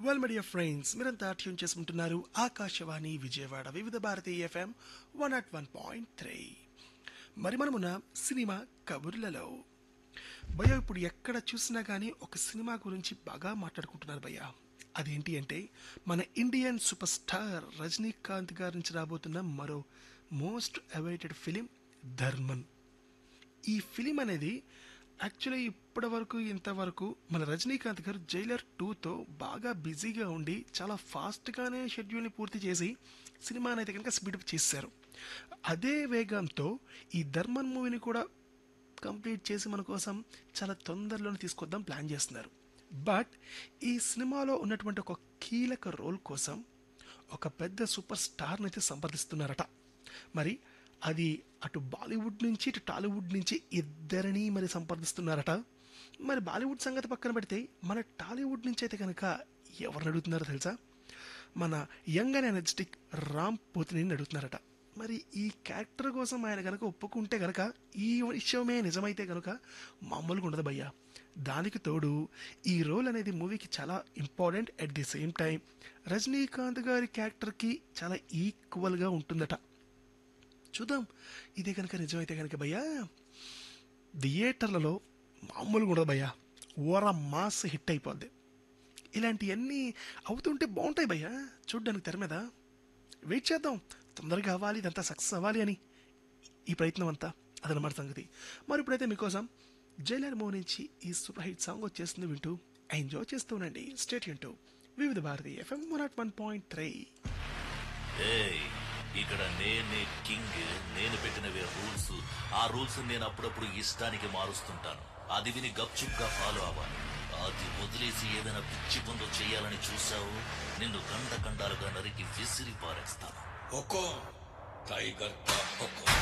well my dear friends మీరంతా tune చేసుకుంటున్నారు Akashvani Vijayawada Vividh Bharati FM one nought one point three మరి మనమున్న సినిమా కబుర్లలో భయ్య ఇప్పుడు ఎక్కడ చూసినా కానీ ఒక సినిమా గురించి బాగా మాట్లాడుకుంటున్నారు భయ్య అదేంటి అంటే మన ఇండియన్ సూపర్ స్టార్ రజనీకాంత్ గారి నుంచి రాబోతున్న మరో మోస్ట్ అవైటెడ్ ఫిలిం ధర్మన్ ఈ ఫిలిం అనేది యాక్చువల్లీ ఇప్పటి వరకు ఇంతవరకు మన రజనీకాంత్ గారు జైలర్ టూతో బాగా బిజీగా ఉండి చాలా ఫాస్ట్గానే షెడ్యూల్ని పూర్తి చేసి సినిమాని అయితే కనుక స్పీడప్ చేశారు అదే వేగంతో ఈ ధర్మన్ మూవీని కూడా కంప్లీట్ చేసి మన కోసం చాలా తొందరలోనే తీసుకొద్దాం ప్లాన్ చేస్తున్నారు బట్ ఈ సినిమాలో ఉన్నటువంటి ఒక కీలక రోల్ కోసం ఒక పెద్ద సూపర్ స్టార్ని అయితే సంప్రదిస్తున్నారట మరి అది అటు బాలీవుడ్ నుంచి ఇటు టాలీవుడ్ నుంచి ఇద్దరిని మరి సంప్రదిస్తున్నారట మరి బాలీవుడ్ సంగతి పక్కన పెడితే మన టాలీవుడ్ నుంచి అయితే కనుక ఎవరిని అడుగుతున్నారో తెలుసా మన young and energetic Ram Pothineni అడుగుతున్నారట మరి ఈ క్యారెక్టర్ కోసం ఆయన కనుక ఒప్పుకుంటే కనుక ఈ విషయమే నిజమైతే కనుక మామూలుగా ఉండదు భయ్యా దానికి తోడు ఈ రోల్ అనేది మూవీకి చాలా important at the same time Rajinikanth గారి క్యారెక్టర్కి చాలా ఈక్వల్గా ఉంటుందట చూద్దాం ఇదే కనుక నిజమైతే కనుక భయ్యా థియేటర్లలో మామూలుగా ఉండదు భయ్యా ఓర మాస్ హిట్ అయిపోద్ది ఇలాంటివన్నీ అవుతుంటే బాగుంటాయి భయ్యా చూడ్డానికి తెర మీద వెయిట్ చేద్దాం తొందరగా అవ్వాలి ఇదంతా సక్సెస్ అవ్వాలి అని ఈ ప్రయత్నం అంతా అదనమాట సంగతి మరి ఇప్పుడైతే మీకోసం జైలర్ మో నుంచి ఈ సూపర్ హిట్ సాంగ్ వచ్చేస్తుంది వింటూ ఎంజాయ్ చేస్తూ ఉండండి స్టేట్ వింటూ Vividh Bharati FM one nought one point three ఏయ్ ఇక్కడ నేనే కింగ్ నేను పెట్టినవే రూల్స్ ఆ రూల్స్ నేను అప్పుడప్పుడు ఇష్టానికి మారుస్తుంటాను అది విని గప్చుప్గా ఫాలో అవ్వాలి అది వదిలేసి ఏదైనా పిచ్చి పనులు చేయాలని చూసావు నిన్ను గంట గంటాలుగా నరికి విసిరి పారేస్తాను हुकुम टाइगर का हुकुम